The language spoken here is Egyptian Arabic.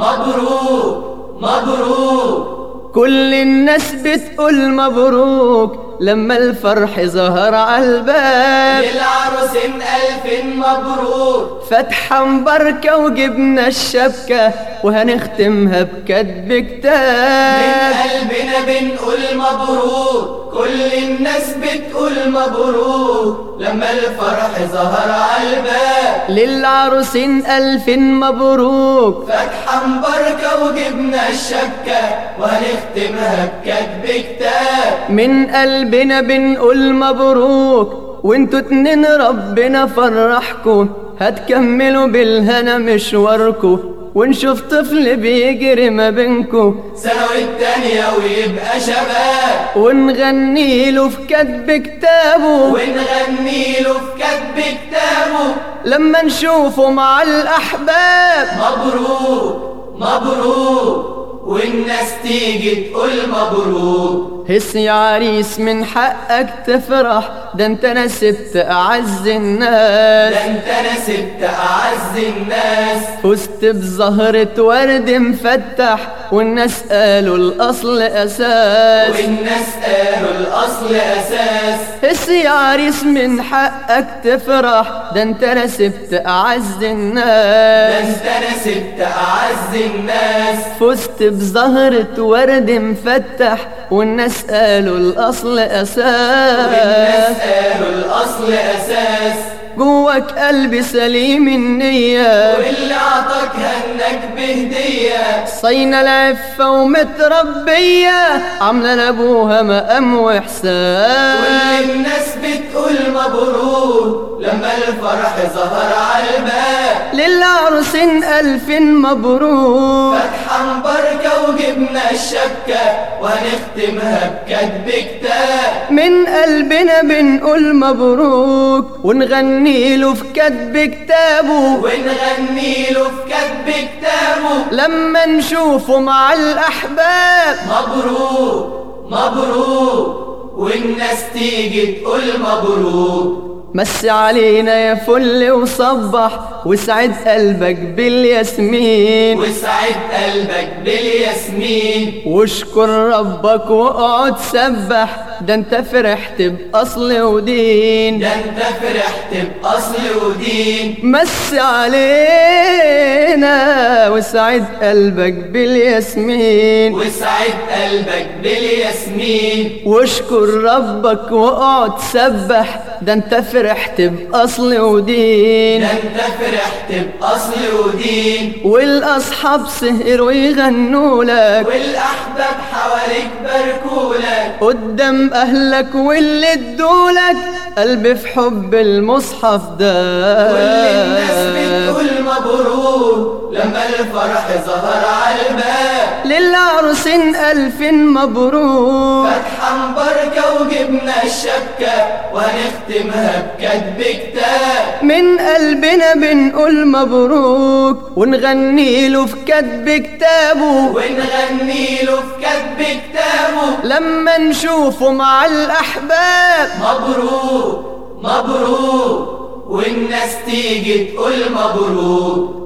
مبروك مبروك كل الناس بتقول مبروك لما الفرح ظهر على الباب للعروس ألف مبروك فتحة مباركة وجبنا الشبكة وهنختمها بكتب كتاب من قلبنا بنقول مبروك كل الناس بتقول مبروك لما الفرح ظهر على الباب للعروسين ألف مبروك فتحة مباركة وجبنا الشبكة وهنختمها بكتب كتاب من قلبنا بنقول مبروك وانتوا اتنين ربنا فرحكم هتكملوا بالهنا مشواركم ونشوف طفل بيجري ما بينكم ثانوي التانية ويبقى شباب ونغني له في كتب كتابه ونغني له في كتب كتابه لما نشوفه مع الأحباب مبروك مبروك والناس تيجي تقول مبروك هس يا عريس من حقك تفرح ده انت نسبت أعز الناس ده انت نسبت أعز الناس فزت بزهرة ورد مفتح والناس قالوا الأصل أساس والناس قالوا الأصل أساس هس يا عريس من حقك تفرح ده انت نسبت أعز ده الناس انت نسبت أعز الناس فزت بزهرة ورد مفتح والناس قالوا الأصل والناس أساس قالوا الأصل أساس جواك قلبي سليم النية واللي عطاك هنك بهدية صينة العفة ومتربية عاملة لأبوها مقام وإحساس كل الناس بتقول مبروك لما الفرح ظهر على الباب للعروسين ألف مبروك فتحة مباركة وجبنا الشبكة وهنختمها بكتب كتاب من قلبنا بنقول مبروك ونغني له في كتب كتابه ونغني له في كتب كتابه لما نشوفه مع الأحباب مبروك مبروك والناس تيجي تقول مبروك مس علينا يا فل وصبح وسعد قلبك بالياسمين وسعد قلبك بالياسمين واشكر ربك واقعد سبح ده انت فرحت بأصل ودين ده انت فرحت بأصل ودين مس علينا وسعد قلبك بالياسمين وسعد قلبك بالياسمين واشكر ربك واقعد سبح ده انت فرحت بأصل ودين ده انت فرحت بأصل ودين والاصحاب سهروا يغنوا لك والأحباب حواليك باركولك قدام اهلك واللي ادولك قلبي في حب المصحف ده كل الناس بتقول مبروك لما الفرح ظهر على الباب للعروسين الف مبروك فتحة مباركة وجبنا الشبكة وهنختمها بكتب كتاب من قلبنا بنقول مبروك ونغني له في كتب كتابه ونغني له في كتب كتابه لما نشوفه مع الأحباب مبروك مبروك والناس تيجي تقول مبروك